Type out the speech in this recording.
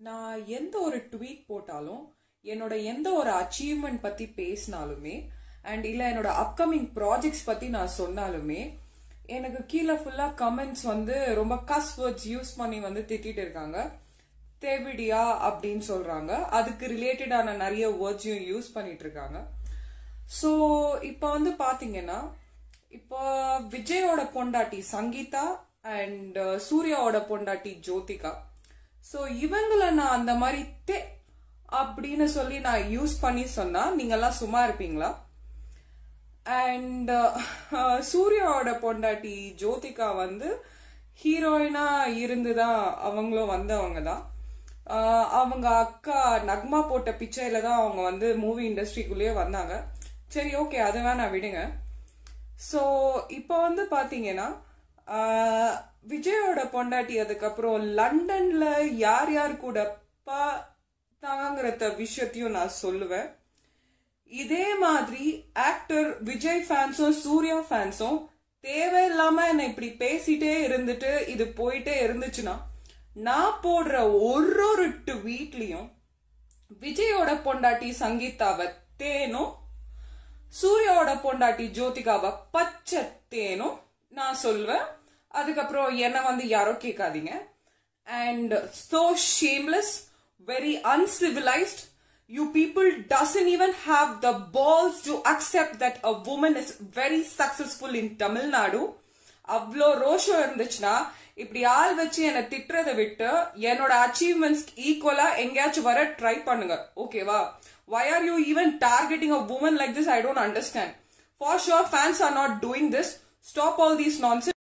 நான் எந்த ஒரு ட்வீட் போட்டாலும் என்னோட எந்த ஒரு அச்சீவ்மெண்ட் பத்தி பேசினாலுமே அண்ட் இல்ல என்னோட அப்கமிங் ப்ராஜெக்ட்ஸ் பத்தி நான் சொன்னாலுமே எனக்கு கீழே ஃபுல்லா கமெண்ட்ஸ் வந்து ரொம்ப கஸ் வேர்ட்ஸ் யூஸ் பண்ணி வந்து திட்டிட்டு இருக்காங்க தேவிடியா அப்படின்னு சொல்றாங்க அதுக்கு ரிலேட்டடான நிறைய வேர்ட்ஸையும் யூஸ் பண்ணிட்டு இருக்காங்க ஸோ இப்போ வந்து பாத்தீங்கன்னா இப்போ விஜயோட பொண்டாட்டி சங்கீதா அண்ட் சூர்யாவோட பொண்டாட்டி ஜோதிகா ஸோ இவங்கள நான் அந்த மாதிரி தே அப்படின்னு சொல்லி நான் யூஸ் பண்ணி சொன்னா நீங்கெல்லாம் சும்மா இருப்பீங்களா அண்ட் சூர்யாவோட பொண்டாட்டி ஜோதிகா வந்து ஹீரோயினா இருந்துதான் அவங்களும் வந்தவங்க தான் ஆஹ் அவங்க அக்கா நக்மா போட்ட பிக்சர்ல தான் அவங்க வந்து மூவி இண்டஸ்ட்ரிக்குள்ளேயே வந்தாங்க சரி ஓகே அது வேணா விடுங்க ஸோ இப்போ வந்து பாத்தீங்கன்னா ஆஹ் விஜயோட பொண்டாட்டி அதுக்கப்புறம் லண்டன்ல யார் யார் கூட பார்த்தாங்கிறத விஷயத்தையும் நான் சொல்லுவேன் இதே மாதிரி ஆக்டர் விஜய் ஃபேன்ஸும் சூர்யா ஃபேன்ஸும் தேவையில்லாம என்னை இப்படி பேசிட்டே இருந்துட்டு இது போயிட்டே இருந்துச்சுன்னா நான் போடுற ஒரு ஒரு ட்வீட்லயும் விஜயோட பொண்டாட்டி சங்கீதாவை தேனும் சூர்யாவோட பொண்டாட்டி ஜோதிகாவை பச்சை தேனும் நான் சொல்வேன் அதுக்கப்புறம் என்ன வந்து யாரோ கேட்காதீங்க and so shameless very uncivilized you people doesn't even have the balls to accept that a woman is very successful in Tamil Nadu அவ்வளோ ரோஷம் இருந்துச்சுன்னா இப்படி ஆள் வச்சு என்னை திட்டுறதை விட்டு என்னோட அச்சீவ்மெண்ட்ஸ் ஈக்குவலா எங்கேயாச்சும் வர ட்ரை பண்ணுங்க ஓகேவா why are you even targeting a woman like this i don't understand for sure fans are not doing this stop all these nonsense